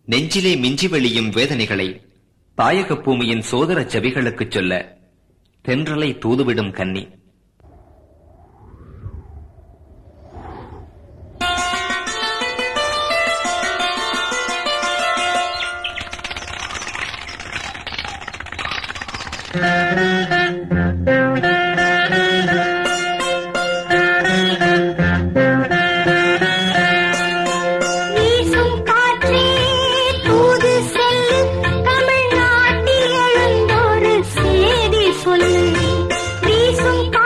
நெஞ்சிலே மிஞ்சி வெளியும் வேதனைகளை தாயகப் பூமியின் சோதர செவிகளுக்குச் சொல்ல தென்றலை தூதுவிடும் கன்னி வீசும் காற்றே தூது செல்லு தமிழ்நாட்டில் எழுந்தொரு செய்தி சொல்லு வீசும் கா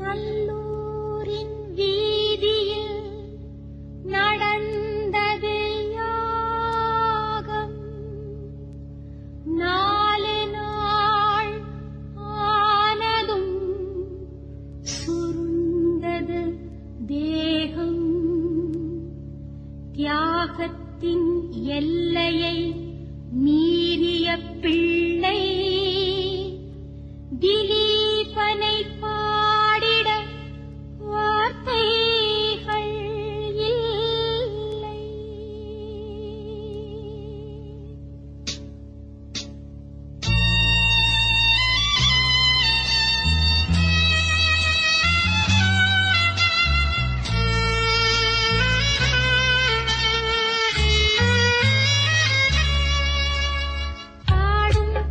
நல்லூரின் வீதியில் நடந்தது யாகம் நாலு நாள் ஆனதும் சுருண்டது தேகம் தியாகத்தின் எல்லையை மீறிய பிள்ளை திலீபனை பாடிட வார்த்தைகள் இல்லை பாடும்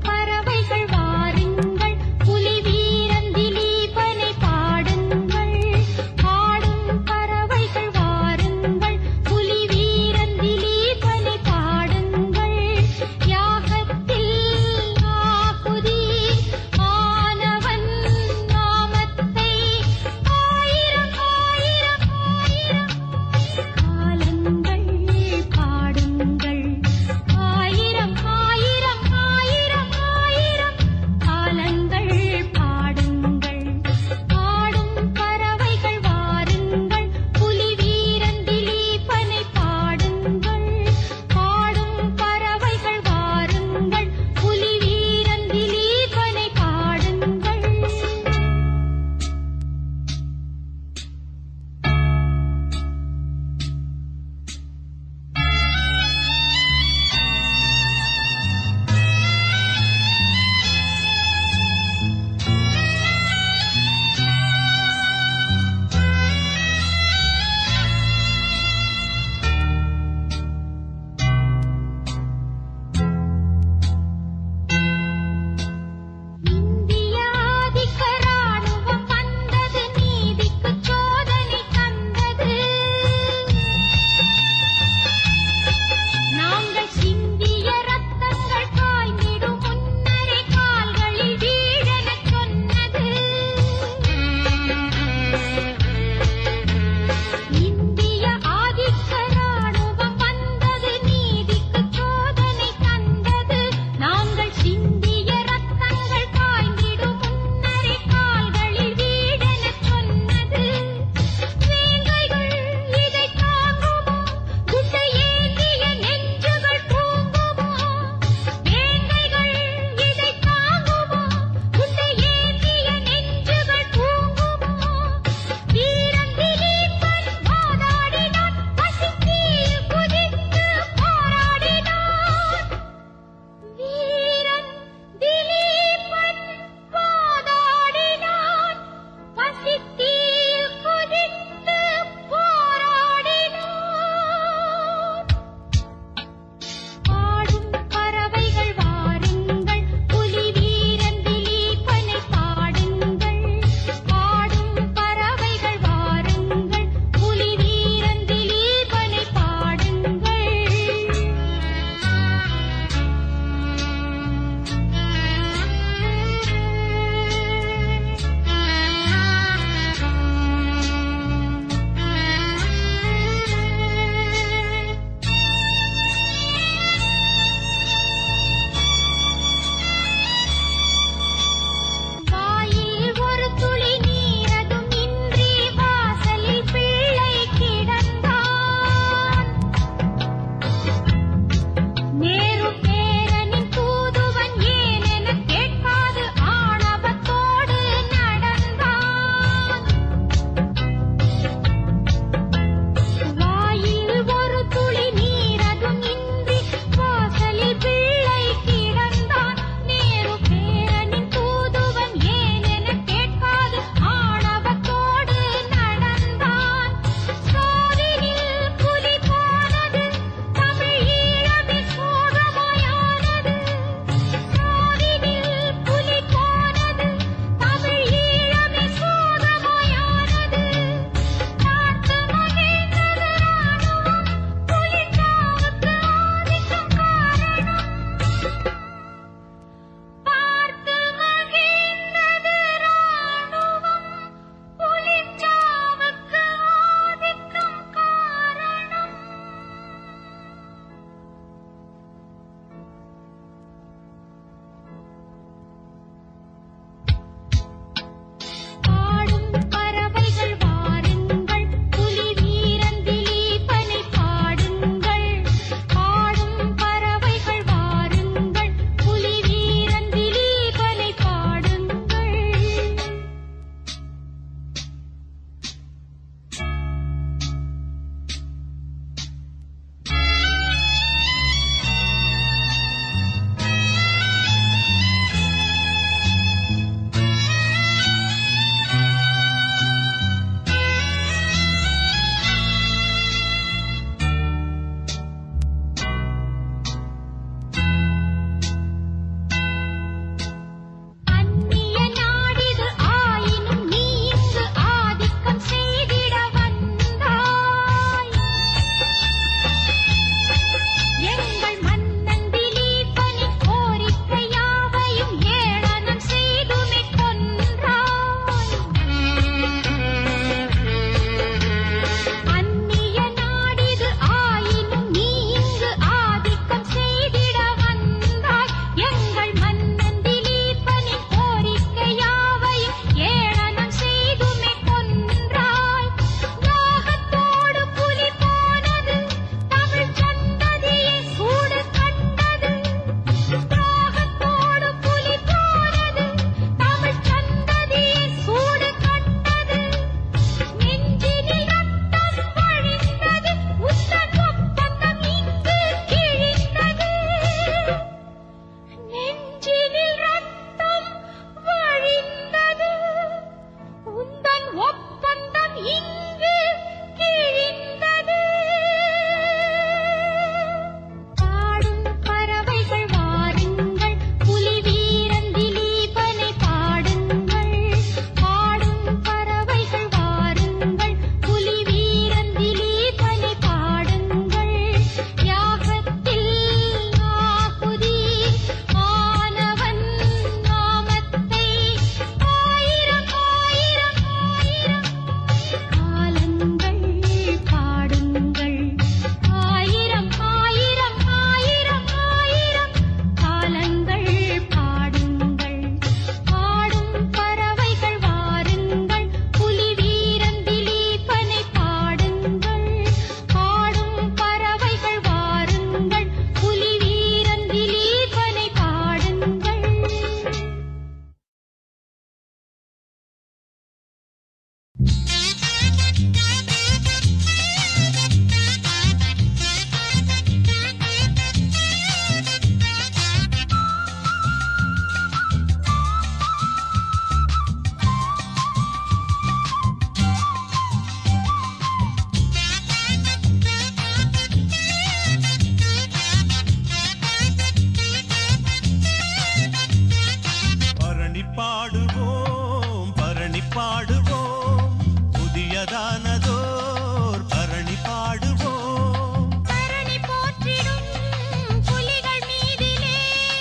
பரணி பாடுவோம் பரணி பாடுவோம் புதியதானதோர் பரணி பாடுவோம் பரணி போற்றிடும் புலிகள் மீதிலே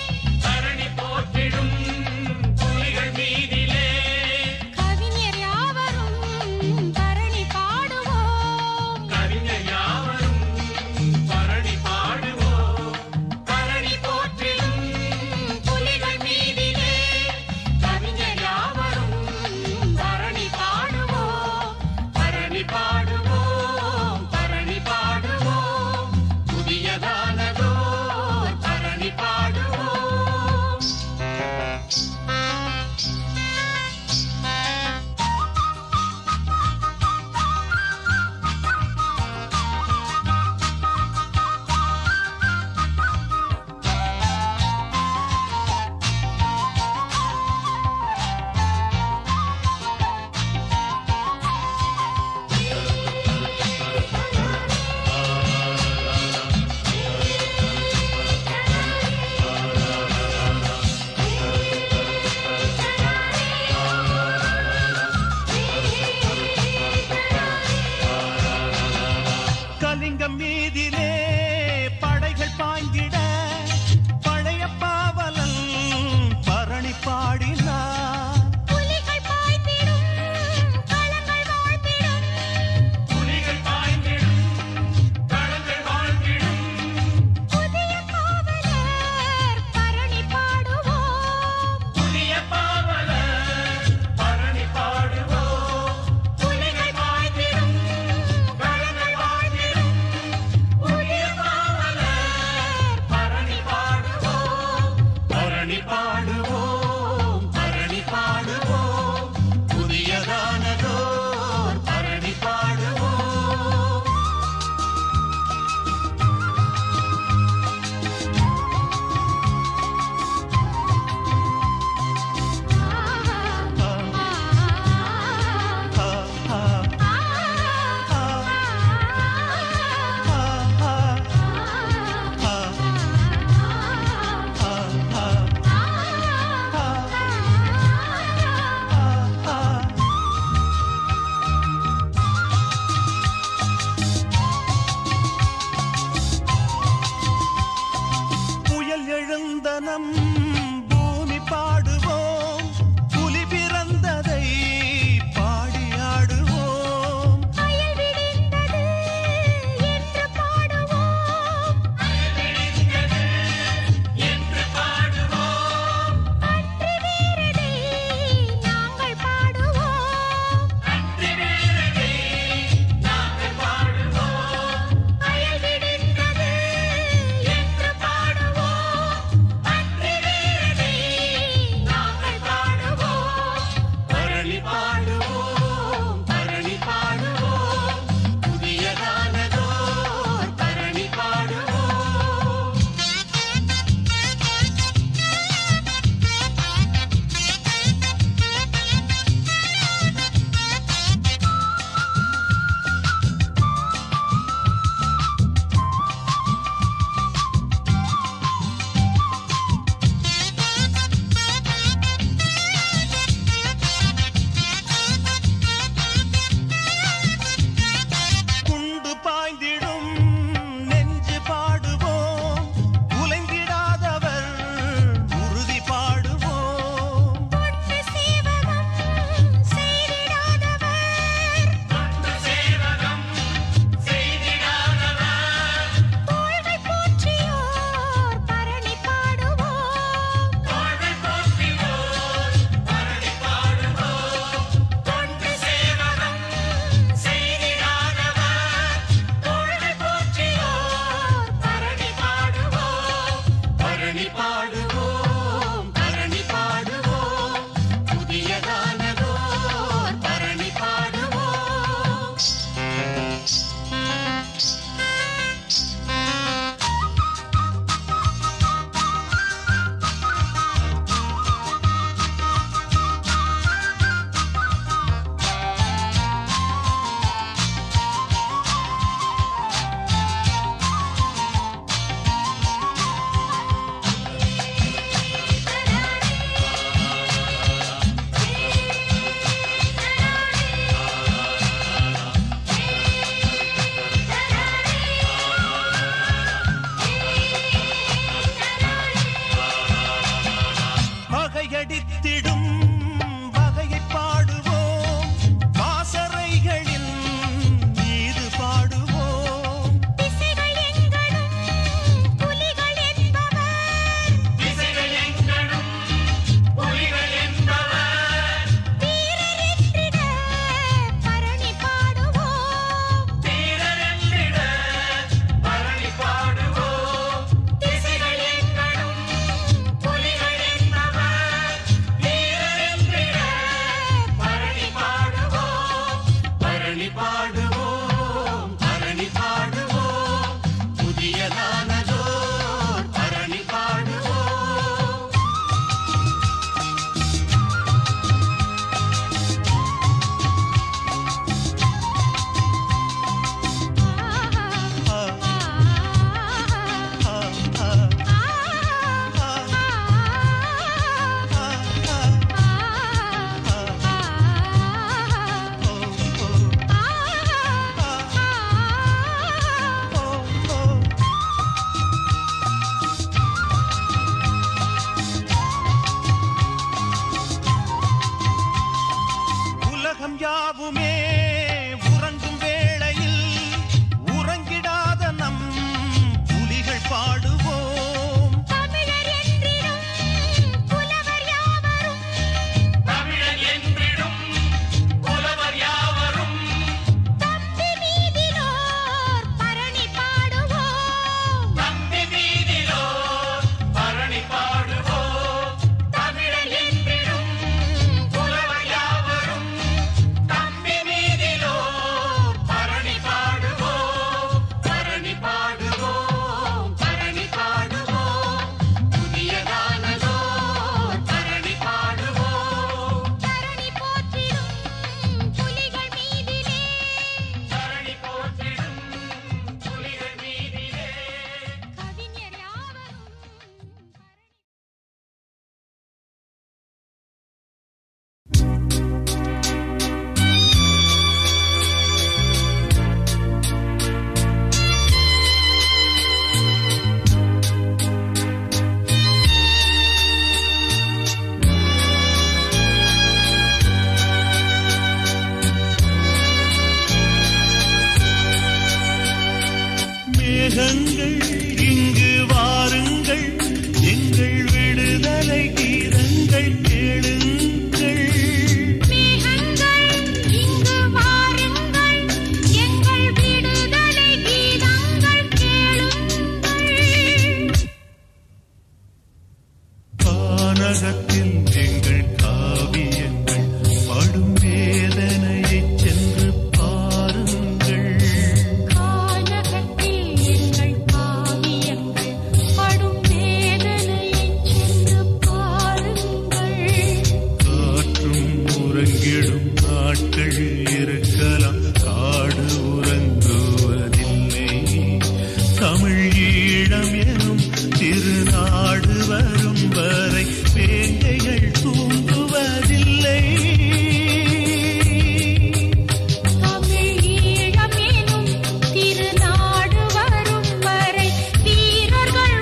கவிஞர் யாவரும் பரணி பாடுவோம் பரணி போற்றிடும் புலிகள் மீதிலே கவிஞர் யாவரும் பரணி யாவுமே உறங்கும் வேளையில் உறங்கிடாத நம் புலிகள் பாடுவோம் தமிழர் என்றிடும் புலவர் யாவரும் தம்பி மீதிலோர் பரணி பாடுவோம் தமிழர் என்றிடும் புலவர் யாவரும் தம்பி மீதிலோர் பரணி பாடுவோம் பரணி பாடுவோம் பரணி பாடுவோம் புதியதானதோர் பரணி பாடுவோம் தரணி போற்றிடும் புலிகள் மீதிலே தரணி போற்றிடும் புலிகள் மீதிலே கவிஞர் யாவரும் பரணி மேகங்கள் இங்கு வாருங்கள் எங்கள் விடுதலை கீதங்கள் கேளுங்கள் மேகங்கள் இங்கு வாருங்கள் எங்கள் விடுதலை கீதங்கள் கேளுங்கள் கானகத்தில் எங்கள் காவியங்கள் படும் வேதனையைச் சென்று பாருங்கள் கானகத்தில் எங்கள் காவியங்கள் படும் வேதனையைச் சென்று பாருங்கள் காற்றும் உறங்கிடும் நாட்கள் இருக்கலாம் காடு உறங்குவதில்லை தமிழ் ஈழம் எனும் திருநாடு வரும் வரை வேங்கைகள் தூங்குவதில்லை தமிழ் ஈழமெனும் திருநாடு வரும் வரை வீரர்கள்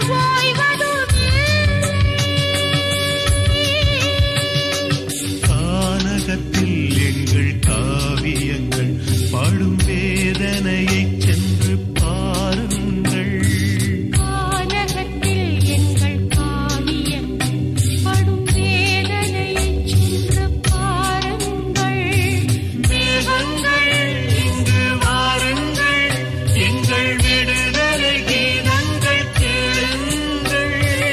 ஓய்வதுமில்லை கானகத்தில் எங்கள் காவியங்கள் படும் வேதனையைச் சென்று பாருங்கள் கானகத்தில் எங்கள் காவியங்கள் படும் வேதனையைச் சென்று பாருங்கள் மேகங்கள் இங்கு வாருங்கள் எங்கள் விடுதலை கீதங்கள் கேளுங்கள்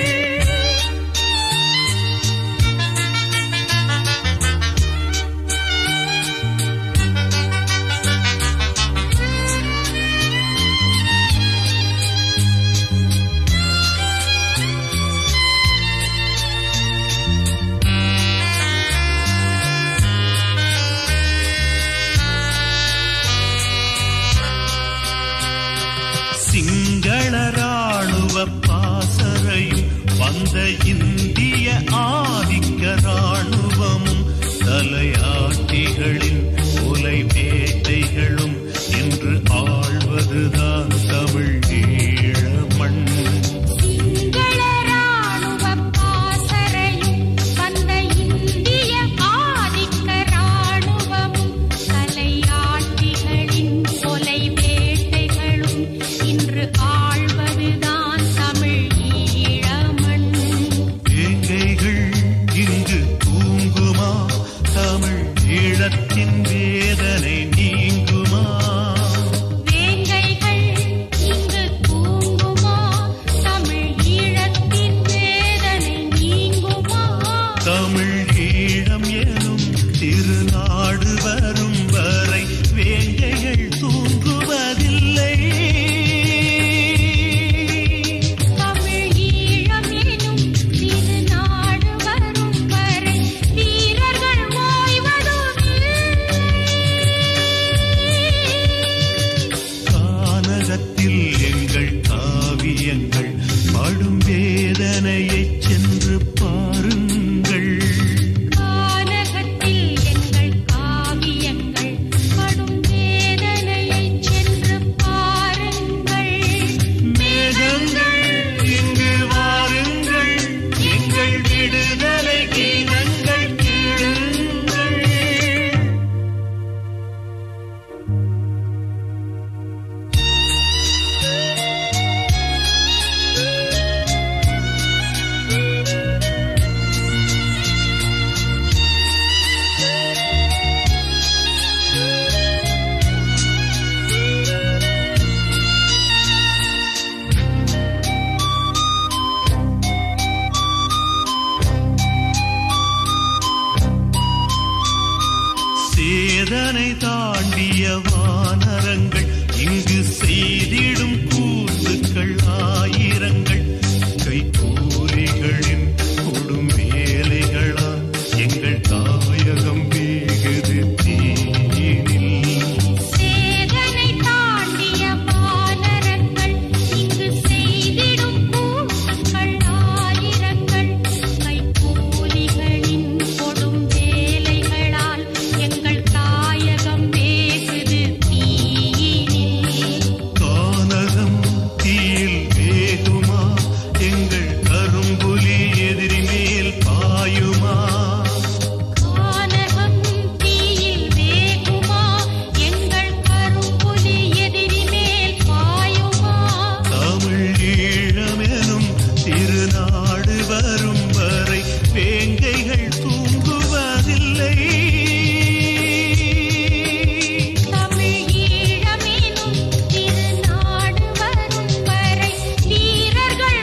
சிங்கள ராணுவ பாசறையும் வந்த இந்திய ஆதிக்க ராணுவமும் தலையாட்டிகளின் கொலை வேட்டைகளும் என்று ஆழ்வதுதான் தமிழ் ஈழ மண் சிங்கள ராணுவப் பாசறையும் வந்த இந்திய ஆதிக்க ராணுவமும் தலையாட்டிகளின் கொலை வேட்டைகளும் இன்று ஆள்வதுதான் தமிழ் ஈழமண் வேங்கைகள் இங்கு தூங்குமா தமிழ் ஈழத்தின் வேதனை நீங்குமா வேங்கைகள் இங்கு தூங்குமா தமிழ் ஈழத்தின் வேதனை நீங்குமா தமிழ் ஈழம் எனும் திருநாடு வரும் வரை வேங்கைகள் தூங்குவதில்லை தமிழ் ஈழம் எனும் திருநாடு வரும் வரை வீரர்கள் ஓய்வதுமில்லை கானகத்தில் எங்கள் காவியங்கள் படும் வேதனையைச் சென்று பாருங்கள் கானகத்தில் எங்கள் காவியங்கள் வேதனை தாண்டிய வானரங்கள் இங்கு செய்திடும் கூத்துக்கள் ஆயிரங்கள் கைக்கூலிகளின் கொடும் வேலைகளால் எங்கள் தாயகம் வேகுது தீயினில் சேதனை தாண்டிய வானரங்கள் இங்கு செய்திடும் கூத்துக்கள் ஆயிரங்கள் கைக்கூலிகளின் கொடும் வேலைகளால் எங்கள் தாயகம் வேகுது தீயினில் கானகம் தீயில் வேகுமா எங்கள் கரும்புலி எதிரி மேல் பாயுமா கானகம் தீயில் வேகுமா எங்கள் கரும்புலி எதிரி மேல் பாயுமா தமிழ் ஈழமெனும் திருநாடு வரும் வரை வேங்கைகள் தூங்குவதில்லை தமிழ் ஈழமெனும் திருநாடு வரும் வரை வீரர்கள்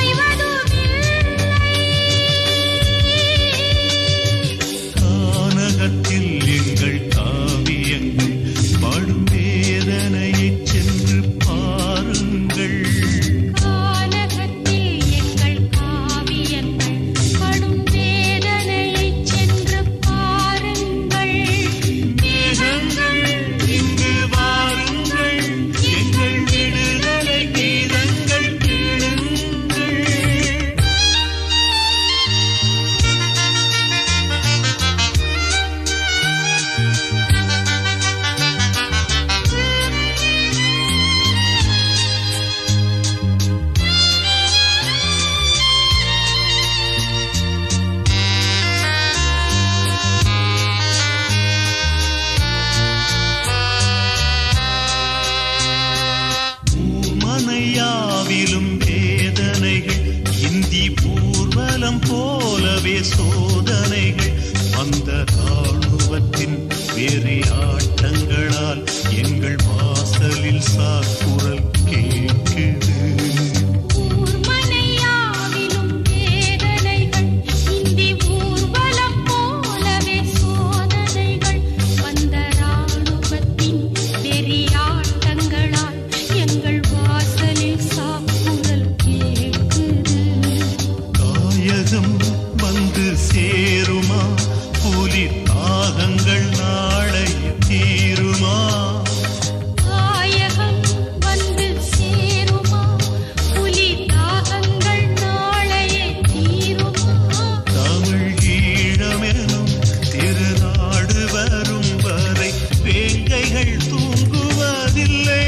ஓய்வதுமில்லை கானகத்தில் எங்கள் காவியங்கள் படும் வேதனையைச் சென்று பாருங்கள் கானகத்தில் எங்கள் காவியங்கள் படும் வேதனையைச் சென்று பாருங்கள் மேகங்கள் இங்கு வாருங்கள் எங்கள் விடுதலை கீதங்கள் கேளுங்கள் மனையாவிலும் வேதனைகள் இந்தி ஊர்வலம் போலவே சோதனைகள் அந்த ராணுவத்தின் வெறியாட்டங்களால் எங்கள் வாசலில் சாக்குரல் கேட்குது ஊர்மனையாவிலும் வேதனைகள் இந்தி ஊர்வலம் போலவே சோதனைகள் வந்த ராணுவத்தின் வெறியாட்டங்களால் எங்கள் வாசலில் சாக்குரல் கேட்குது காயகம் வந்து சேருமா புலி தாகங்கள் நாளை தீருமா காயகம் வந்து சேருமா புலி தாகங்கள் நாளையே தீருமா தமிழ் ஈழமெனும் திருநாடு வரும் வரை வேங்கைகள் தூங்குவதில்லை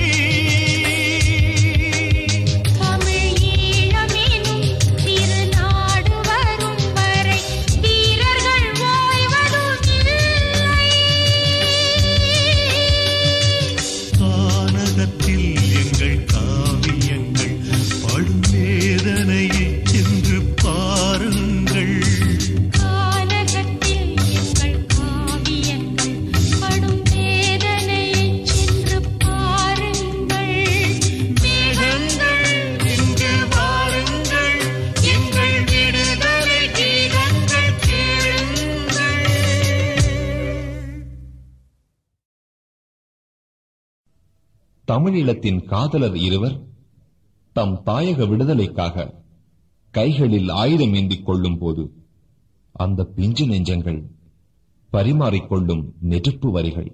தமிழ் ஈழமெனும் திருநாடு வரும் வரை வீரர்கள் ஓய்வதுமில்லை கானகத்தில் எங்கள் காவியங்கள் படும் வேதனையை சென்று பாருங்கள் கானகத்தில் எங்கள் காவியங்கள் படும் வேதனையைச் சென்று பாருங்கள் மேகங்கள் இங்கு வாருங்கள் எங்கள் விடுதலை கீதங்கள் கேளுங்கள் தமிழீழத்தின் காதலர் இருவர் தம் தாயக விடுதலைக்காக கைகளில் ஆயுதம் ஏந்திக் கொள்ளும் போது அந்த பிஞ்சு நெஞ்சங்கள் பரிமாறிக்கொள்ளும் நெருப்பு வரிகள்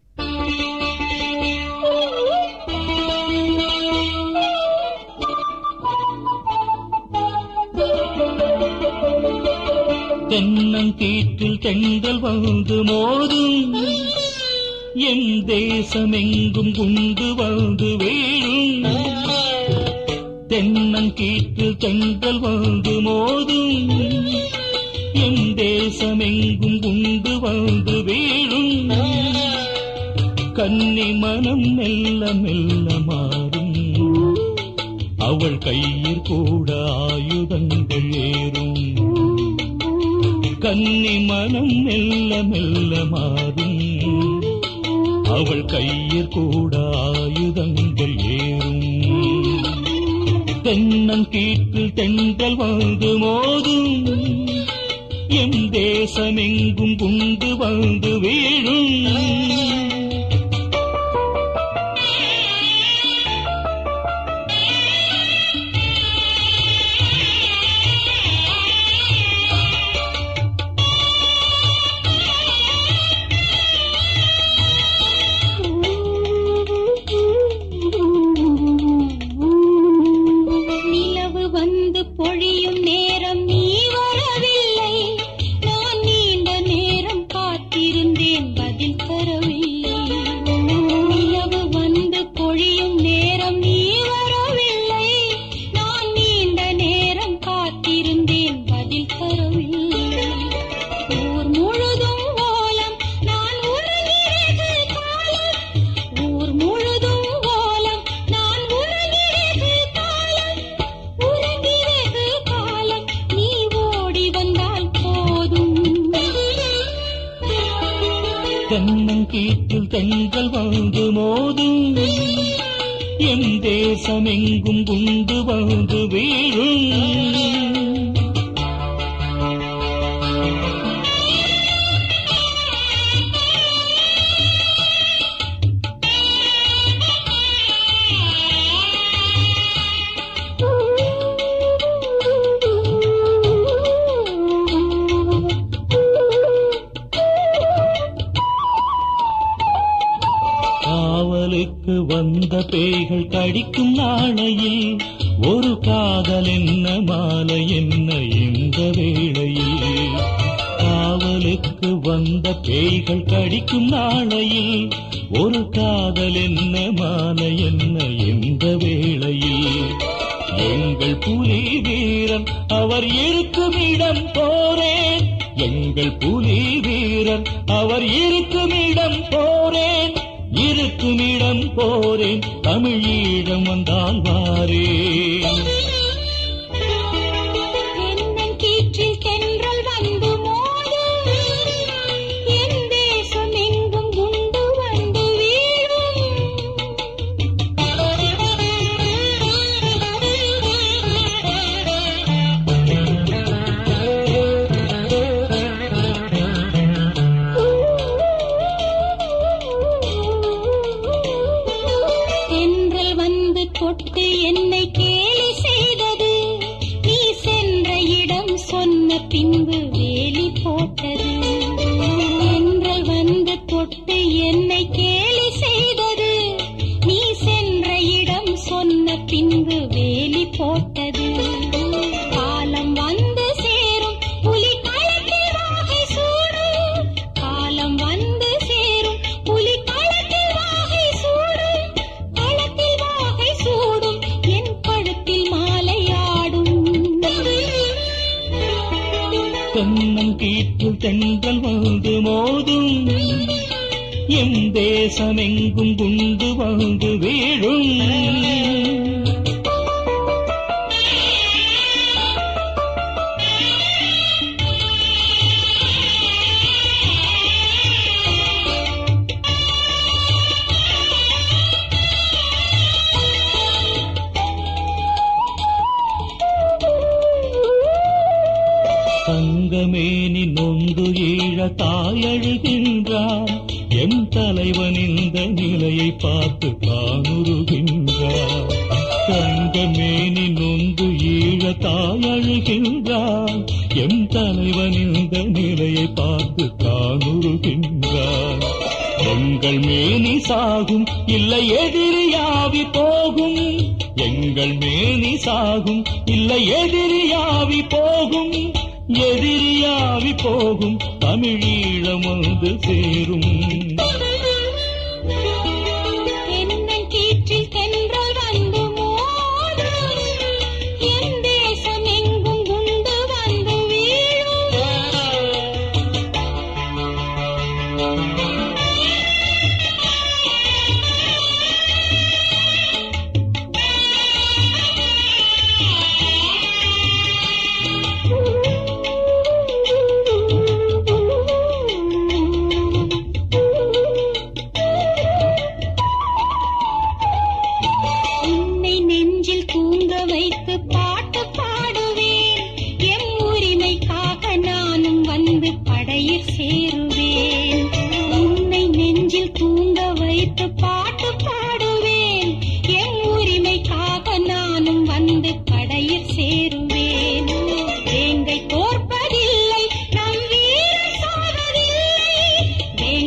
தென்னங்கீற்றில் தெங்கள் வந்து மோதும் என் தேசமெங்கும் குண்டு வந்து வீழும் தென்னங்கீற்றில் தெங்கள் வந்து மோதும் என் தேசமெங்கும் குண்டு வந்து வீழும் கன்னி மனம் மெல்ல மெல்ல மாறும் அவள் கையில் கூட ஆயுதங்கள் ஏறும் கன்னி மனம் மெல்ல மெல்ல மாறும் அவள் கையில் கூட ஆயுதங்கள் ஏறும் தென்னன் கீற்றில் தென்றல் வந்து மோதும் எம் தேசமெங்கும் குண்டு வந்து வீழும் நிலவு வந்து பொழியும் நேரம் நீ வரவில்லை நான் நீண்ட நேரம் காத்திருந்தேன் பதில் தரவில்லை நிலவு வந்து பொழியும் நேரம் நீ வரவில்லை நான் நீண்ட நேரம் காத்திருந்தேன் பதில் தரவில்லை ஊர் முழுதும் ஓலம் நான் உறங்கியது காலம் ஊர் முழுதும் ஓலம் நான் உறங்கியது காலம் உறங்கியது காலம் நீ ஓடி வந்தால் போதும் தென்னங்கீற்றில் தெங்கள் வந்து மோதும் எம் தேசமெங்கும் குண்டு வந்து வீழும் காவலுக்கு வந்த பேய்கள் கடிக்கும் நாளையில் ஒரு காதல் என்ன மாலை என்ன இந்த வேளையில் காவலுக்கு வந்த பேய்கள் கடிக்கும் நாளையில் ஒரு காதல் என்ன மாலை என்ன இந்த வேளையில் எங்கள் புலி வீரன் அவர் இருக்கும் இடம் போரேன் எங்கள் புலி வீரன் அவர் இருக்கும் இடம் போரேன் இருக்குமிடம் போரேன் தமிழீழம் வந்தால் வாரேன் தென்னங்கீற்றில் தென்றல் வந்து மோதும் என் தேசம் எங்கும் குண்டு வந்து வீழும் தென்றல் வந்து தொட்டு என்னை கேலி செய்தது நீ சென்ற இடம் சொன்ன பின்பு வேலி போட்டது தென்றல் வந்து தொட்டு என்னை கேலி செய்தது நீ சென்ற இடம் சொன்ன பின்பு வேலி போட்டது காலம் வந்து சேரும் புலி களத்தில் வாகை சூடும் காலம் வந்து சேரும் புலி களத்தில் வாகை சூடும் களத்தில் வாகை சூடும் என் கழுத்தில் மாலையாடும் தென்னங்கீற்றில் தென்றல் வந்து மோதும் எம் தேசமெங்கும் குண்டு வந்து வீழும் தங்கமேனி நொந்து ஈழ தாயழுகின்றான் எம் தலைவன் இந்த நிலையை பார்த்து காணுருகின்றான் தங்கமேனி நொந்து ஈழ தாயழுகின்றான் எம் தலைவன் இந்த நிலையை பார்த்து காணுருகின்றான் எங்கள் மேனி சாகும் இல்லை எதிரியாவி போகும் எங்கள் மேனி சாகும் இல்லை எதிரியாவி போகும் எதிரியாவி போகும் தமிழீழம் வந்து சேரும் தென்னங்கீற்றில் தென்றல் வந்து மோதும் என் தேசம் எங்கும் குண்டு வந்து வீழும்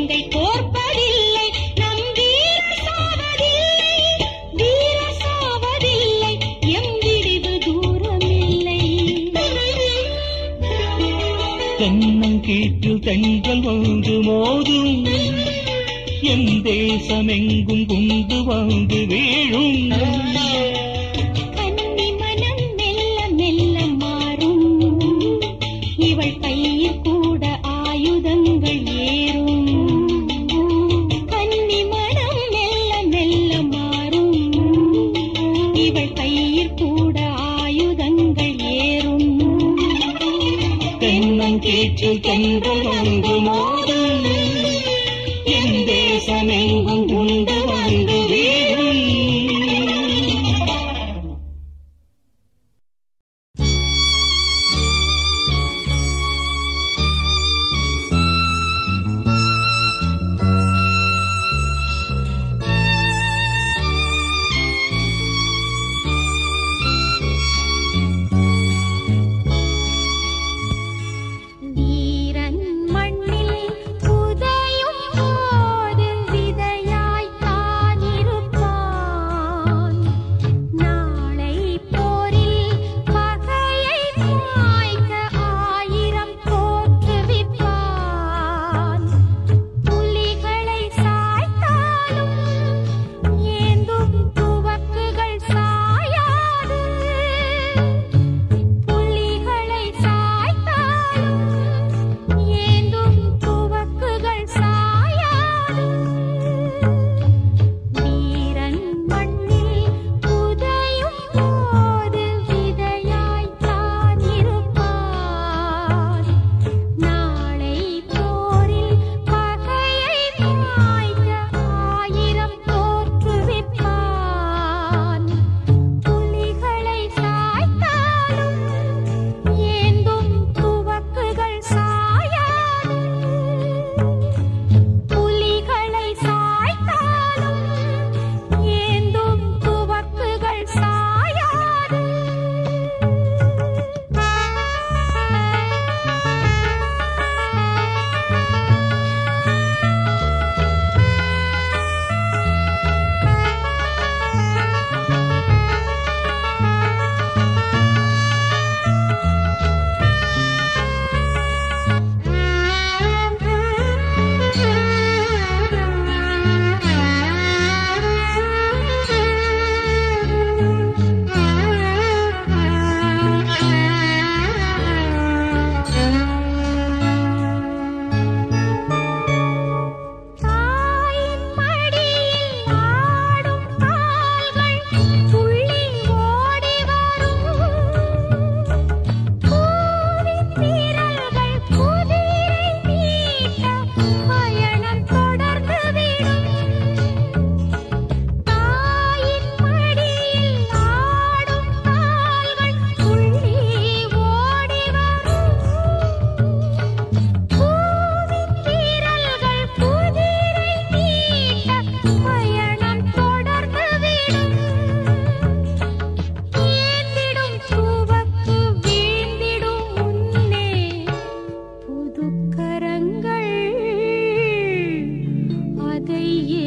வேங்கை தோற்பதில்லை நம் வீர சாவதில்லை வீர சாவதில்லை எம் விடிவு தூரமில்லை தென்னங்கீற்றில் தென்றல் வந்து மோதும் என் தேசமெங்கும் குண்டு வந்து வீழும் கன்னி மனம் மெல்ல மெல்ல மாறும் இவள் கையில் கூட ஆயுதங்கள் ஏறும் கன்னி மனம் மெல்ல மெல்ல மாறும் இவள் கையில் கூட ஆயுதங்கள் ஏறும் தென்னங்கீற்றில் தென்றல் வந்து மோதும் என் தேசமெங்கும் குண்டு வந்து வீழும் வீரன் மண்ணில் புதையும் போது விதையாய் தான் இருப்பான் நாளை போரில் பகையை மாய்க்க ஆயிரம் தோற்றுவிப்பான் புலிகளை சாய்த்தாலும் ஏந்தும் துவக்குகள் சாயாது புலிகளை சாய்த்தாலும் ஏந்தும் துவக்குகள் சாயாது வீரன் மண்ணில் புதையும் போது விதையாய் தான் இருப்பான் நாளை போரில் பகையை மாய்க்க ஆயிரம் தோற்றுவிப்பான் புலிகளை சாய்த்தாலும் ஏந்தும் துவக்குகள் சாயாது புலிகளை சாய்த்தாலும் ஏந்தும் துவக்குகள் சாயாது தாயின் மடியில் ஆடும் கால்கள் துள்ளி ஓடி வரும் பூவின் விரல்கள் குதிரை மீட்ட பயணம் தொடர்ந்து விடும் தாயின் மடியில் ஆடும் கால்கள் துள்ளி ஓடி வரும் பூவின் வீரர்கள் குதிரை மீட்ட பயணம் தொடர்ந்து விடும் ஏந்திடும் துவக்கு வீழ்ந்திடும் முன்னே புதுக்கரங்கள் அதை